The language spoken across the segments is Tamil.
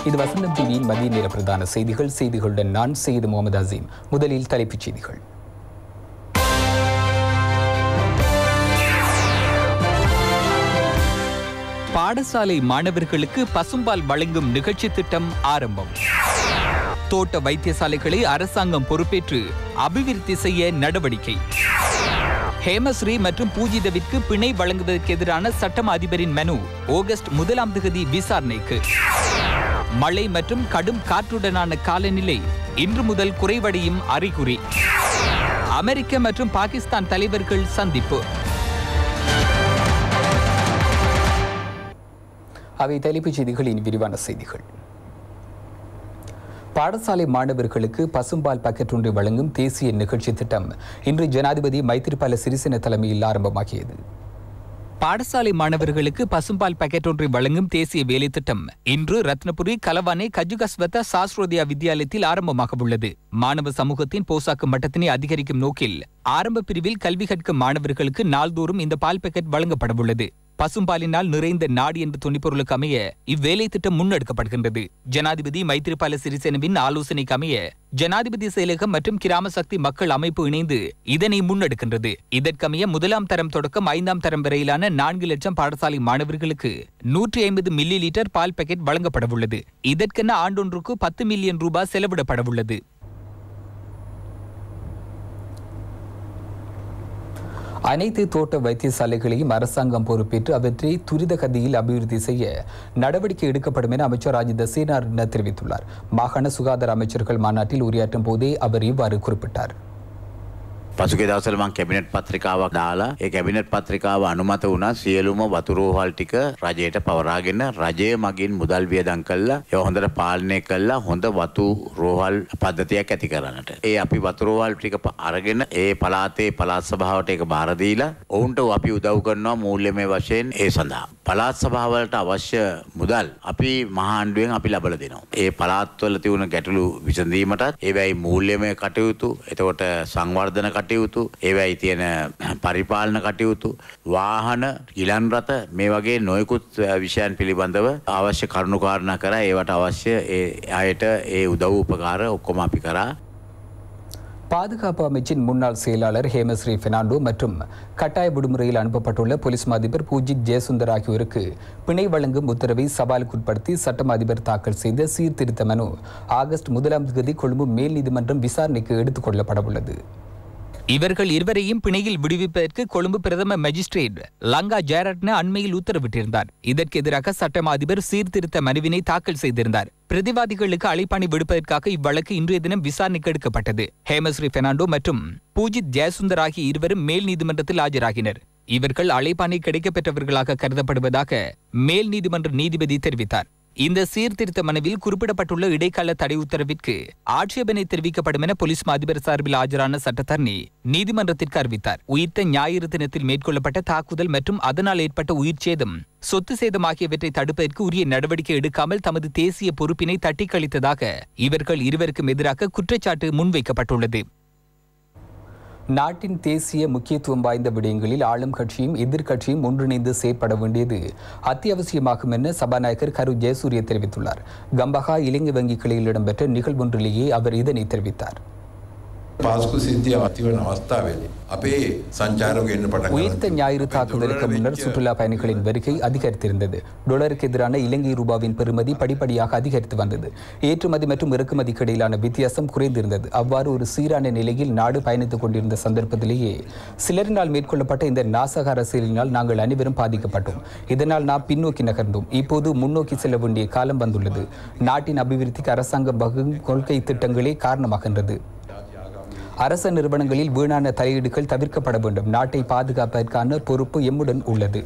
இது வசந்தம் டிவியின் மதிய நேர பிரதான செய்திகள் செய்திகளுடன் நான் செய்து முகமது அசீம் முதலில் தலைப்புச் செய்திகள் பாடசாலை மாணவர்களுக்கு பசும்பால் வழங்கும் நிகழ்ச்சி திட்டம் ஆரம்பம் தோட்ட வைத்தியசாலைகளை அரசாங்கம் பொறுப்பேற்று அபிவிருத்தி செய்ய நடவடிக்கை ஹேமஸ்ரீ மற்றும் பூஜிதவிற்கு பிணை வழங்குவதற்கு எதிரான சட்டம் அதிபரின் மனு ஆகஸ்ட் முதலாம் தேதி விசாரணைக்கு மழை மற்றும் கடும் காற்றுடனான காலநிலை இன்று முதல் குறைவடையும் அறிகுறி அமெரிக்க மற்றும் பாகிஸ்தான் தலைவர்கள் சந்திப்பு அவை தலைப்புச் செய்திகளின் விரிவான செய்திகள் பாடசாலை மாணவர்களுக்கு பசும்பால் பாக்கெட் ஒன்றை வழங்கும் தேசிய நிகழ்ச்சி திட்டம் இன்று ஜனாதிபதி மைத்திரிபால சிறிசேன தலைமையில் ஆரம்பமாகியது பாடசாலை மாணவர்களுக்கு பசும்பால் பாக்கெட் ஒன்றை வழங்கும் தேசிய வேலை திட்டம் இன்று ரத்னபுரி கலவானே கஜுகஸ்வத சாஸ்ரோதியா வித்தியாலயத்தில் ஆரம்பமாக உள்ளது மாணவ சமூகத்தின் போசாக்கு மட்டத்தினை அதிகரிக்கும் நோக்கில் ஆரம்ப பிரிவில் கல்வி கற்கும் மாணவர்களுக்கு நாள்தோறும் இந்த பால் பாக்கெட் வழங்கப்படவுள்ளது பசும்பாலினால் நிறைந்த நாடு என்ற துணிப்பொருளுக்கு அமைய இவ்வேலை திட்டம் முன்னெடுக்கப்படுகின்றது ஜனாதிபதி மைத்திரிபால சிறிசேனவின் ஆலோசனைக்கு அமைய ஜனாதிபதி செயலகம் மற்றும் கிராம சக்தி மக்கள் அமைப்பு இணைந்து இதனை முன்னெடுக்கின்றது இதற்கமைய முதலாம் தரம் தொடக்கம் ஐந்தாம் தரம் வரையிலான நான்கு லட்சம் பாடசாலை மாணவர்களுக்கு நூற்றி ஐம்பது மில்லி லிட்டர் பால் பாக்கெட் வழங்கப்படவுள்ளது இதற்கென ஆண்டொன்றுக்கு பத்து மில்லியன் ரூபாய் செலவிடப்படவுள்ளது அனைத்து தோட்ட வைத்தியசாலைகளையும் அரசாங்கம் பொறுப்பேற்று அவற்றை துரித கதியில் அபிவிருத்தி செய்ய நடவடிக்கை எடுக்கப்படும் என அமைச்சர் ராஜித சேனாரட்ன தெரிவித்துள்ளார் மாகாண சுகாதார அமைச்சர்கள் மாநாட்டில் உரையாற்றும் போதே அவர் இவ்வாறு குறிப்பிட்டார் පසුගේ දවසල මං කැබිනට් පත්‍රිකාවක් දාලා ඒ කැබිනට් පත්‍රිකාව අනුමත වුණා සියලුම වතුරෝහල් ටික රජයට පවරාගෙන රජය මගින් මුදල් වියදම් කළා ඒවා හොඳට පාලනය කළා හොඳ වතු රෝහල් පද්ධතියක් ඇති කරන්නට. ඒ අපි වතුරෝහල් ටික ප- අරගෙන ඒ පලාතේ පළාත් සභාවට ඒක බාර දීලා ඔවුන්ට අපි උදව් කරනවා මූල්‍යමය වශයෙන් ඒ සඳහා. පළාත් සභාවලට අවශ්‍ය මුදල් අපි මහාණ්ඩුවෙන් අපි ලබල දෙනවා. ඒ පළාත්වල තිවුණ ගැටලු විසඳීමටත් ඒවැයි මූල්‍යමය කටයුතු එතකොට සංවර්ධන කටයුතු ඒවැයි තියෙන පරිපාලන කටයුතු වාහන ගිලන් රථ මේ වගේ නොයකුත් විෂයන් පිළිබඳව අවශ්‍ය කරුණුකාරණ කර ඒවට අවශ්‍ය ඒ අයට ඒ උදව් උපකාර ඔක්කොම අපි කරා பாதுகாப்பு அமைச்சின் முன்னாள் செயலாளர் ஹேமஸ்ரீ பெர்னாண்டோ மற்றும் கட்டாய விடுமுறையில் அனுப்பப்பட்டுள்ள போலீஸ் அதிபர் பூஜித் ஜெயசுந்தர் ஆகியோருக்கு பிணை வழங்கும் உத்தரவை சவாலுக்குட்படுத்தி சட்டம் அதிபர் தாக்கல் செய்த சீர்திருத்த மனு ஆகஸ்ட் முதலாம் தேதி கொழும்பு மேல் நீதிமன்றம் விசாரணைக்கு எடுத்துக் கொள்ளப்படவுள்ளது இவர்கள் இருவரையும் பிணையில் விடுவிப்பதற்கு கொழும்பு பிரதம மேஜிஸ்ட்ரேட் லங்கா ஜெயரட்ன அண்மையில் உத்தரவிட்டிருந்தார் இதற்கு எதிராக சட்டம் அதிபர் சீர்திருத்த மனுவினை தாக்கல் செய்திருந்தார் பிரதிவாதிகளுக்கு அழைப்பாணி விடுப்பதற்காக இவ்வழக்கு இன்றைய தினம் விசாரணைக்கு எடுக்கப்பட்டது ஹேமஸ்ரீ பெர்னாண்டோ மற்றும் பூஜித் ஜெயசுந்தர் ஆகிய இருவரும் மேல் நீதிமன்றத்தில் ஆஜராகினர் இவர்கள் அழைப்பாணை கிடைக்கப்பெற்றவர்களாக கருதப்படுவதாக மேல் நீதிமன்ற நீதிபதி தெரிவித்தார் இந்த சீர்திருத்த மனுவில் குறிப்பிடப்பட்டுள்ள இடைக்கால தடை உத்தரவிற்கு ஆட்சேபனை தெரிவிக்கப்படும் என போலீஸ் அதிபர் சார்பில் ஆஜரான சட்டத்தரணி நீதிமன்றத்திற்கு அறிவித்தார் உயிர்த்த ஞாயிறு தினத்தில் மேற்கொள்ளப்பட்ட தாக்குதல் மற்றும் அதனால் ஏற்பட்ட உயிர் சேதம் சொத்து சேதம் ஆகியவற்றை தடுப்பதற்கு உரிய நடவடிக்கை எடுக்காமல் தமது தேசிய பொறுப்பினை தட்டிக் கழித்ததாக இவர்கள் இருவருக்கும் எதிராக குற்றச்சாட்டு முன்வைக்கப்பட்டுள்ளது நாட்டின் தேசிய முக்கியத்துவம் வாய்ந்த விடயங்களில் ஆளும் கட்சியும் எதிர்க்கட்சியும் ஒன்றிணைந்து செயற்பட வேண்டியது அத்தியாவசியமாகும் என சபாநாயகர் கரு ஜெயசூரிய தெரிவித்துள்ளார் கம்பஹா இலங்கை வங்கி கிளையில் இடம்பெற்ற நிகழ்வொன்றிலேயே அவர் இதனை தெரிவித்தார் පාස්කු සිද්ධිය ඇතිවන අවස්ථාවේදී. අපේ සංචාරක එන්න පට உயிர்த்த ஞாயிறு தாக்குதலுக்கு முன்னர் சுற்றுலா பயணிகளின் வருகை அதிகரித்திருந்தது டொலருக்கு எதிரான இலங்கை ரூபாவின் பெறுமதி படிப்படியாக அதிகரித்து வந்தது ஏற்றுமதி மற்றும் இறக்குமதிக்கு இடையிலான வித்தியாசம் குறைந்திருந்தது அவ்வாறு ஒரு சீரான நிலையில் நாடு பயணித்துக் கொண்டிருந்த சந்தர்ப்பத்திலேயே சிலரினால் மேற்கொள்ளப்பட்ட இந்த நாசக அரசியலினால் நாங்கள் அனைவரும் பாதிக்கப்பட்டோம் இதனால் நாம் பின்னோக்கி நகர்ந்தோம் இப்போது முன்னோக்கி செல்ல வேண்டிய காலம் வந்துள்ளது நாட்டின் அபிவிருத்திக்கு அரசாங்கம் வகுக்கும் கொள்கை திட்டங்களே காரணமாகின்றது அரச நிறுவனங்களில் வீணான தலையீடுகள் தவிர்க்கப்பட வேண்டும் நாட்டை பாதுகாப்பதற்கான பொறுப்பு எம்முடன் உள்ளது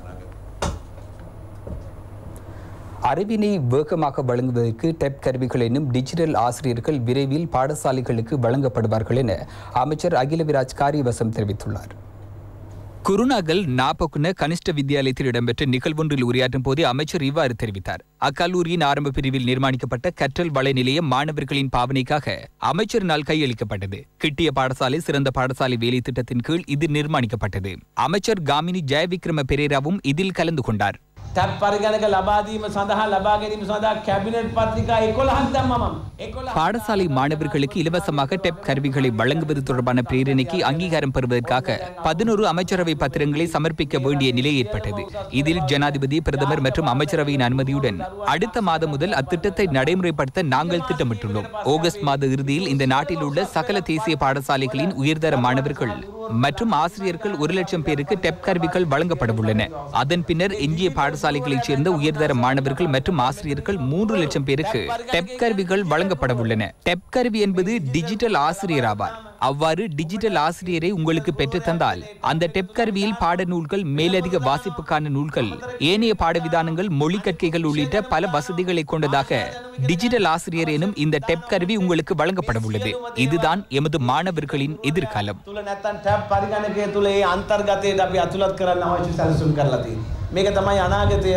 அறிவினை வேகமாக வழங்குவதற்கு டெப் கருவிகள் என்னும் டிஜிட்டல் ஆசிரியர்கள் விரைவில் பாடசாலைகளுக்கு வழங்கப்படுவார்கள் என அமைச்சர் அகிலவிராஜ் காரியவசம் தெரிவித்துள்ளார் குருநாகல் நாபக்குன கனிஷ்ட வித்தியாலயத்தில் இடம்பெற்ற நிகழ்வொன்றில் உரையாற்றும் போதே அமைச்சர் இவ்வாறு தெரிவித்தார் அக்கல்லூரியின் ஆரம்ப பிரிவில் நிர்மாணிக்கப்பட்ட கற்றல் வள நிலையம் மாணவர்களின் பாவனைக்காக அமைச்சரினால் கையளிக்கப்பட்டது கிட்டிய பாடசாலை சிறந்த பாடசாலை வேலை திட்டத்தின் கீழ் இது நிர்மாணிக்கப்பட்டது அமைச்சர் காமினி ஜெயவிக்ரம பெரேராவும் இதில் கலந்து கொண்டார் ටැප් පරිගණක ලබාදීම සඳහා ලබා ගැනීම සඳහා කැබිනට් පත්‍රිකා 11ක් දැම්මා මම 11 பாடசாலை மாணவர்களுக்கு இலவசமாக டெப் கருவிகளை வழங்குவது தொடர்பான பிரேரணைக்கு அங்கீகாரம் பெறுவதற்காக பதினோரு அமைச்சரவை பத்திரங்களை சமர்ப்பிக்க வேண்டிய நிலை ஏற்பட்டது இதில் ஜனாதிபதி பிரதமர் மற்றும் அமைச்சரவையின் அனுமதியுடன் அடுத்த மாதம் முதல் அத்திட்டத்தை நடைமுறைப்படுத்த நாங்கள் திட்டமிட்டுள்ளோம் ஆகஸ்ட் மாத இறுதியில் இந்த நாட்டில் உள்ள சகல தேசிய பாடசாலைகளின் உயர்தர மாணவர்கள் மற்றும் ஆசிரியர்கள் ஒரு லட்சம் பேருக்கு டெப் கருவிகள் வழங்கப்பட உள்ளன அதன் பின்னர் எஞ்சிய பாடசாலைகளைச் சேர்ந்த உயர்தர மாணவர்கள் மற்றும் ஆசிரியர்கள் மூன்று லட்சம் பேருக்கு டெப் கருவிகள் வழங்கப்பட உள்ளன டெப் கருவி என்பது டிஜிட்டல் ஆசிரியர் ஆவார் அவ்வாறு டிஜிட்டல் ஆசிரியரை உங்களுக்கு பெற்றுத் தந்தால் அந்த டெப் கருவியில் பாட நூல்கள் மேலதிக வாசிப்புக்கான நூல்கள் ஏனைய பாடவிதானங்கள் மொழி கற்கைகள் உள்ளிட்ட பல வசதிகளை கொண்டதாக டிஜிட்டல் ஆசிரியர் எனும் இந்த டெப் கருவி உங்களுக்கு வழங்கப்பட உள்ளது இதுதான் எமது மாணவர்களின் எதிர்காலம் තුල නැත්තම් ටැබ් පරිගණකය තුල ඒ අන්තර්ගතයට අපි අතුලත් කරන්න අවශ්‍ය සැලසුම් කරලා තියෙනවා. මේක තමයි අනාගතය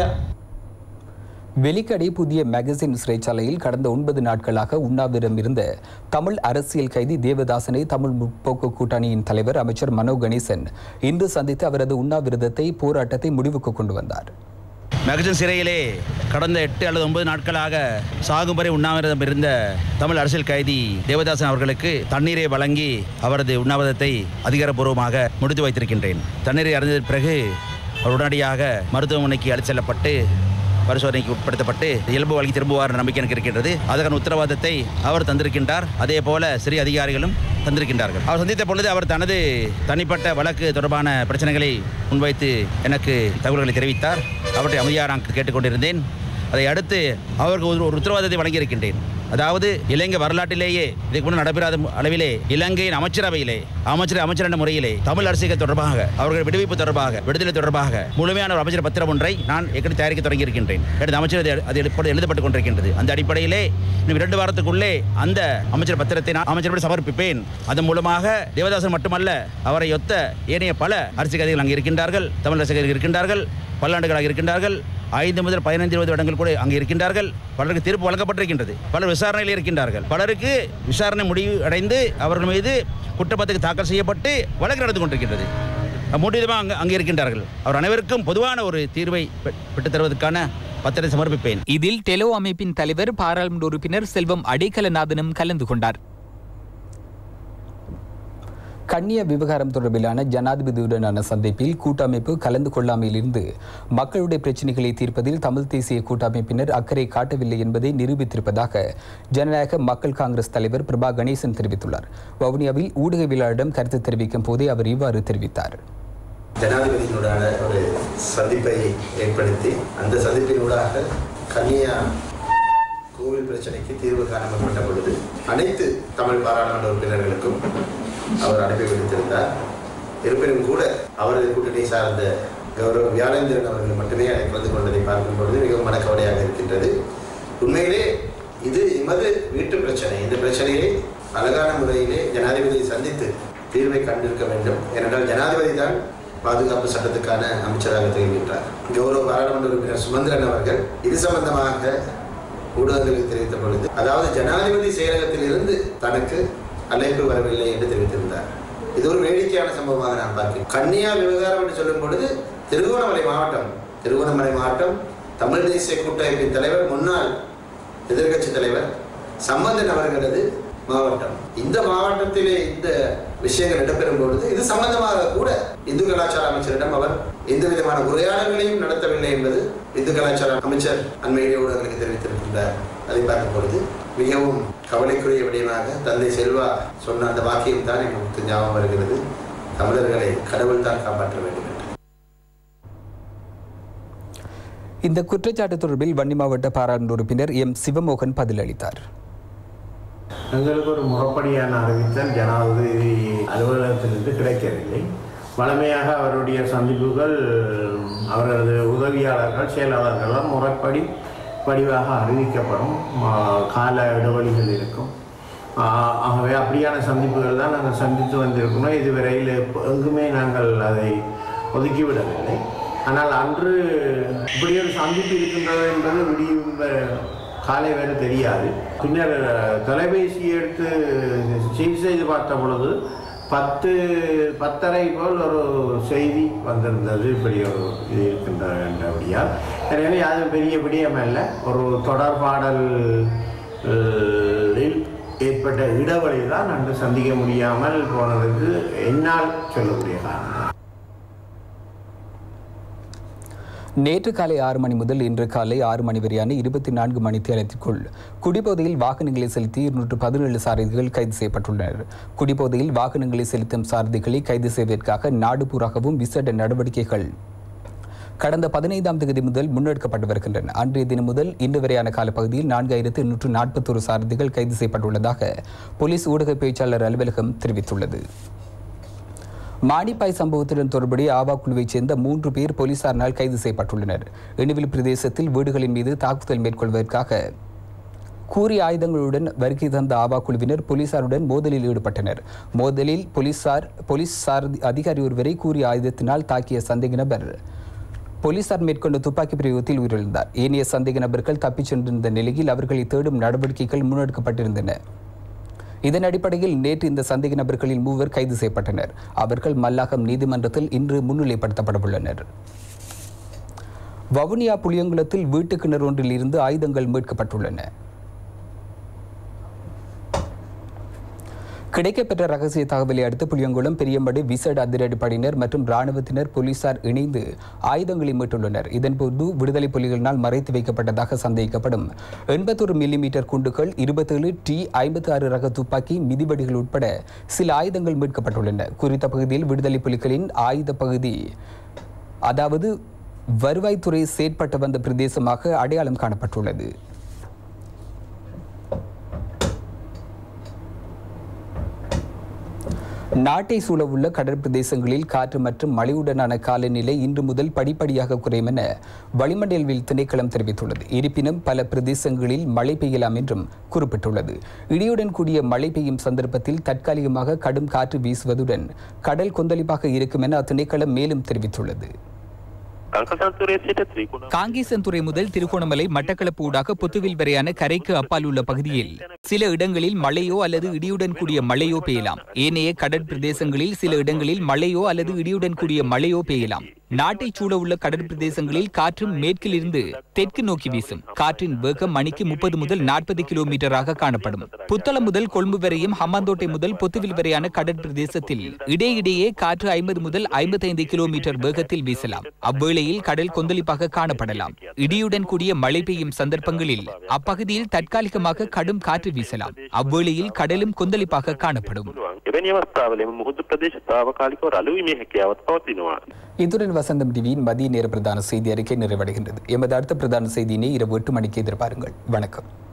வெலிக்கடை புதிய மேகசின் சிறைச்சாலையில் கடந்த ஒன்பது நாட்களாக உண்ணாவிரதம் இருந்த தமிழ் அரசியல் கைதி தேவதாசனை தமிழ் முற்போக்கு கூட்டணியின் தலைவர் அமைச்சர் மனோ கணேசன் இன்று சந்தித்து அவரது உண்ணாவிரதத்தை போராட்டத்தை முடிவுக்கு கொண்டு வந்தார் மேகசின் சிறையிலே கடந்த எட்டு அல்லது ஒன்பது நாட்களாக சாகும் வரை உண்ணாவிரதம் இருந்த தமிழ் அரசியல் கைதி தேவதாசன் அவர்களுக்கு தண்ணீரை வழங்கி அவரது உண்ணாவிரதத்தை அதிகாரப்பூர்வமாக முடித்து வைத்திருக்கின்றேன் தண்ணீரை அறிந்ததற்கு பிறகு அவர் உடனடியாக மருத்துவமனைக்கு அழைத்து செல்லப்பட்டு பரிசோதனைக்கு உட்படுத்தப்பட்டு இயல்பு வழங்கி திரும்புவார் என்ற நம்பிக்கை எனக்கு இருக்கின்றது அதற்கான உத்தரவாதத்தை அவர் தந்திருக்கின்றார் அதே போல சிறிய அதிகாரிகளும் தந்திருக்கின்றார்கள் அவர் சந்தித்த பொழுது அவர் தனது தனிப்பட்ட வழக்கு தொடர்பான பிரச்சனைகளை முன்வைத்து எனக்கு தகவல்களை தெரிவித்தார் அவற்றை அமைதியாக நான் கேட்டுக்கொண்டிருந்தேன் அதை அடுத்து அவருக்கு ஒரு ஒரு உத்தரவாதத்தை வழங்கியிருக்கின்றேன் அதாவது இலங்கை வரலாற்றிலேயே இதுக்கு முன்னர் நடைபெறாத அளவிலே இலங்கையின் அமைச்சரவையிலே அமைச்சர் அமைச்சர் என்ற முறையிலே தமிழ் அரசியல் தொடர்பாக அவர்கள் விடுவிப்பு தொடர்பாக விடுதலை தொடர்பாக முழுமையான ஒரு அமைச்சர் பத்திரம் ஒன்றை நான் ஏற்கனவே தயாரிக்க தொடங்கியிருக்கின்றேன் எனது அமைச்சர் அது- அது எழுப்ப- எழுதப்பட்டுக் கொண்டிருக்கின்றது அந்த அடிப்படையிலே இன்னும் இரண்டு வாரத்துக்குள்ளே அந்த அமைச்சர் பத்திரத்தை நான் அமைச்சரிடம் சமர்ப்பிப்பேன் அதன் மூலமாக தேவதாசன் மட்டுமல்ல அவரை ஒத்த ஏனைய பல அரசியல் அங்கே இருக்கின்றார்கள் தமிழ் அரசியல் இருக்கின்றார்கள் பல்லாண்டுகளாக இருக்கின்றார்கள் ஐந்து முதல் பதினைந்து இருபது இடங்கள் கூட அங்கே இருக்கின்றார்கள் பலருக்கு தீர்ப்பு வழங்கப்பட்டிருக்கின்றது பலர் விசாரணையில் இருக்கின்றார்கள் பலருக்கு விசாரணை முடிவு அடைந்து அவர்கள் மீது குற்றப்பத்திரிகை தாக்கல் செய்யப்பட்டு வழக்கு நடந்து கொண்டிருக்கின்றது மூன்று விதமாக அங்கே அங்கே இருக்கின்றார்கள் அவர் அனைவருக்கும் பொதுவான ஒரு தீர்வை பெ- பெற்றுத் தருவதற்கான பத்திரத்தை சமர்ப்பிப்பேன் இதில் டெலோ அமைப்பின் தலைவர் பாராளுமன்ற உறுப்பினர் செல்வம் அடைக்கலநாதனும் கலந்து கொண்டார் கண்ணிய விவகாரம் தொடர்பிலான ஜனாதிபதியுடனான சந்திப்பில் கூட்டமைப்பு கலந்து கொள்ளாமையிலிருந்து மக்களுடைய பிரச்சினைகளை தீர்ப்பதில் தமிழ் தேசிய கூட்டமைப்பினர் அக்கறை காட்டவில்லை என்பதை நிரூபித்திருப்பதாக ஜனநாயக மக்கள் காங்கிரஸ் தலைவர் பிரபா கணேசன் தெரிவித்துள்ளார் வவுனியாவில் ஊடகவியலாளரிடம் கருத்து தெரிவிக்கும் போதே அவர் இவ்வாறு தெரிவித்தார் ஜனாதிபதியினுடான ஒரு சந்திப்பை ஏற்படுத்தி அந்த சந்திப்பினூடாக கன்னியா கோவில் பிரச்சனைக்கு தீர்வு காணப்பட்ட பொழுது அனைத்து தமிழ் பாராளுமன்ற உறுப்பினர்களுக்கும் அவர் அனுப்பி வைத்திருந்தார் இருப்பினும் கூட அவரது கூட்டணி சார்ந்த கௌரவ வியாழேந்திரன் அவர்கள் மட்டுமே அதை கலந்து கொண்டதை பார்க்கும் பொழுது மிகவும் மனக்கவலையாக இருக்கின்றது உண்மையிலே இது எமது வீட்டு பிரச்சனை இந்த பிரச்சனையை அழகான முறையிலே ஜனாதிபதியை சந்தித்து தீர்வை கண்டிருக்க வேண்டும் ஏனென்றால் ஜனாதிபதி தான் பாதுகாப்பு சட்டத்துக்கான அமைச்சராக திகழ்கின்றார் கௌரவ பாராளுமன்ற உறுப்பினர் சுமந்திரன் அவர்கள் இது சம்பந்தமாக ஊடகங்களுக்கு தெரிவித்த பொழுது அதாவது ஜனாதிபதி செயலகத்திலிருந்து தனக்கு அழைப்பு வரவில்லை என்று தெரிவித்திருந்தார் இது ஒரு வேடிக்கையான சம்பவமாக நான் பார்க்கிறேன் கன்னியா விவகாரம் என்று சொல்லும் பொழுது திருகோணமலை மாவட்டம் திருகோணமலை மாவட்டம் தமிழ் தேசிய கூட்டமைப்பின் தலைவர் முன்னாள் எதிர்க்கட்சி தலைவர் சம்பந்தன் அவர்களது மாவட்டம் இந்த மாவட்டத்திலே இந்த விஷயங்கள் இடம்பெறும் பொழுது இது சம்பந்தமாக கூட இந்து கலாச்சார அமைச்சரிடம் அவர் எந்த விதமான உரையாடல்களையும் நடத்தவில்லை என்பது இந்து கலாச்சார அமைச்சர் அண்மையிலே ஊடகங்களுக்கு தெரிவித்திருக்கின்றார் அதை பார்க்கும் பொழுது மிகவும் கவலைக்குரிய விடயமாக தந்தை செல்வா சொன்ன அந்த வாக்கியம் தான் எனக்கு ஞாபகம் வருகிறது தமிழர்களை கடவுள் தான் காப்பாற்ற வேண்டும் என்று இந்த குற்றச்சாட்டு தொடர்பில் வன்னி மாவட்ட பாராளுமன்ற உறுப்பினர் எம் சிவமோகன் பதிலளித்தார் எங்களுக்கு ஒரு முறைப்படியான அறிவித்தல் ஜனாதிபதி அலுவலகத்திலிருந்து கிடைக்கவில்லை வழமையாக அவருடைய சந்திப்புகள் அவரது உதவியாளர்கள் செயலாளர்களால் முறைப்படி படிவாக அறிவிக்கப்படும் ஆ, கால இடைவெளிகள் இருக்கும் ஆ, ஆகவே அப்படியான சந்திப்புகள் தான் நாங்கள் சந்தித்து வந்திருக்கிறோம் இதுவரையில் எப்ப- எங்குமே நாங்கள் அதை ஒதுக்கிவிடவில்லை ஆனால் அன்று இப்படி ஒரு சந்திப்பு இருக்கின்றது என்பது விடியும் வ- காலை வேறு தெரியாது பின்னர் அஹ், தொலைபேசி எடுத்து சீர் செய்து பார்த்த பொழுது பத்து பத்தரை போல் ஒரு செய்தி வந்திருந்தது இப்படி ஒரு இது இருக்கின்றபடியால் எனவே அது பெரிய விடயம் அல்ல ஒரு தொடர்பாடல் அஹ், ஏற்பட்ட இடைவெளி தான் அன்று சந்திக்க முடியாமல் போனதுக்கு என்னால் சொல்லக்கூடிய காரணம் நேற்று காலை ஆறு மணி முதல் இன்று காலை ஆறு மணி வரையான இருபத்தி நான்கு மணி நேரத்திற்குள் குடிபோதையில் வாகனங்களை செலுத்தி இருநூற்று பதினேழு சாரதிகள் கைது செய்யப்பட்டுள்ளனர் குடிபோதையில் வாகனங்களை செலுத்தும் சாரதிகளை கைது செய்வதற்காக நாடு பூராகவும் விசேட நடவடிக்கைகள் கடந்த பதினைந்தாம் தேதி முதல் முன்னெடுக்கப்பட்டு வருகின்றன அன்றைய தினம் முதல் இன்று வரையான காலப்பகுதியில் நான்காயிரத்து எண்ணூற்று நாற்பத்தொரு சாரதிகள் கைது செய்யப்பட்டுள்ளதாக போலீஸ் ஊடக பேச்சாளர் அலுவலகம் தெரிவித்துள்ளது மானிப்பாய் சம்பவத்துடன் தொடர்புடைய ஆவா குழுவைச் சேர்ந்த மூன்று பேர் போலீசாரினால் கைது செய்யப்பட்டுள்ளனர் இணுவில் பிரதேசத்தில் வீடுகளின் மீது தாக்குதல் மேற்கொள்வதற்காக கூறிய ஆயுதங்களுடன் வருகை தந்த ஆவா குழுவினர் போலீசாருடன் மோதலில் ஈடுபட்டனர் மோதலில் போலீசார் போலீஸ் சாரதி அதிகாரி ஒருவரை கூறிய ஆயுதத்தினால் தாக்கிய சந்தேக நபர் போலீசார் மேற்கொண்ட துப்பாக்கி பிரயோகத்தில் உயிரிழந்தார் ஏனைய சந்தேக நபர்கள் தப்பிச் சென்றிருந்த நிலையில் அவர்களை தேடும் நடவடிக்கைகள் முன்னெடுக்கப்பட்டிருந்தன இதன் அடிப்படையில் நேற்று இந்த சந்தேக நபர்களில் மூவர் கைது செய்யப்பட்டனர் அவர்கள் மல்லாகம் நீதிமன்றத்தில் இன்று முன்னிலைப்படுத்தப்பட உள்ளனர் வவுனியா புளியங்குளத்தில் வீட்டு கிணறு ஒன்றில் இருந்து ஆயுதங்கள் மீட்கப்பட்டுள்ளன கிடைக்கப்பெற்ற ரகசிய தகவலை அடுத்து புளியங்குளம் பெரியம்படு விசேட அதிரடிப்படையினர் மற்றும் இராணுவத்தினர் போலீசார் இணைந்து ஆயுதங்களை மீட்டுள்ளனர் இதன்போது விடுதலை புலிகளினால் மறைத்து வைக்கப்பட்டதாக சந்தேகிக்கப்படும் எண்பத்தொரு மில்லிமீட்டர் குண்டுகள் இருபத்தேழு டி ஐம்பத்தி ஆறு ரக துப்பாக்கி மிதிவடிகள் உட்பட சில ஆயுதங்கள் மீட்கப்பட்டுள்ளன குறித்த பகுதியில் விடுதலை புலிகளின் ஆயுத பகுதி அதாவது வருவாய்த்துறை செயற்பட்டு வந்த பிரதேசமாக அடையாளம் காணப்பட்டுள்ளது நாட்டை சூழவுள்ள கடற்பிரதேசங்களில் காற்று மற்றும் மழையுடனான காலநிலை இன்று முதல் படிப்படியாக குறையும் என வளிமண்டலவில் திணைக்களம் தெரிவித்துள்ளது இருப்பினும் பல பிரதேசங்களில் மழை பெய்யலாம் என்றும் குறிப்பிட்டுள்ளது இடியுடன் கூடிய மழை பெய்யும் சந்தர்ப்பத்தில் தற்காலிகமாக கடும் காற்று வீசுவதுடன் கடல் கொந்தளிப்பாக இருக்கும் என அத்திணைக்களம் மேலும் தெரிவித்துள்ளது கங்கசந்துறை சிட்ட திரிகுண காங்கேசன்துறை முதல் திருகோணமலை மட்டக்களப்பு ஊடாக பொத்துவில் வரையான கரைக்கு அப்பால் உள்ள பகுதியில் சில இடங்களில் மழையோ அல்லது இடியுடன் கூடிய மழையோ பெய்யலாம் ஏனைய கடற்பிரதேசங்களில் சில இடங்களில் மழையோ அல்லது இடியுடன் கூடிய மழையோ பெய்யலாம் நாட்டைச் சூழ உள்ள கடற்பிரதேசங்களில் காற்று மேற்கில் இருந்து தெற்கு நோக்கி வீசும் காற்றின் வேகம் மணிக்கு முப்பது முதல் நாற்பது கிலோமீட்டராக காணப்படும் புத்தளம் முதல் கொழும்பு வரையும் ஹம்மாந்தோட்டை முதல் பொத்துவில் வரையான கடற்பிரதேசத்தில் இடையிடையே காற்று ஐம்பது முதல் ஐம்பத்தைந்து கிலோமீட்டர் வேகத்தில் வீசலாம் அவ்வேளையில் கடல் கொந்தளிப்பாக காணப்படலாம் இடியுடன் கூடிய மழை பெய்யும் சந்தர்ப்பங்களில் அப்பகுதியில் தற்காலிகமாக கடும் காற்று வீசலாம் அவ்வேளையில் கடலும் கொந்தளிப்பாக காணப்படும் එවැනි අවස්ථාවලම මුහුදු ප්‍රදේශ තාවකාලිකව රළු වීමේ හැකියාවත් පවතිනවා. இத்துடன் வசந்தம் டிவியின் மதிய நேர பிரதான செய்தி அறிக்கை நிறைவடைகின்றது எமது அடுத்த பிரதான செய்தியினை இரவு எட்டு மணிக்கு எதிர்பாருங்கள் வணக்கம்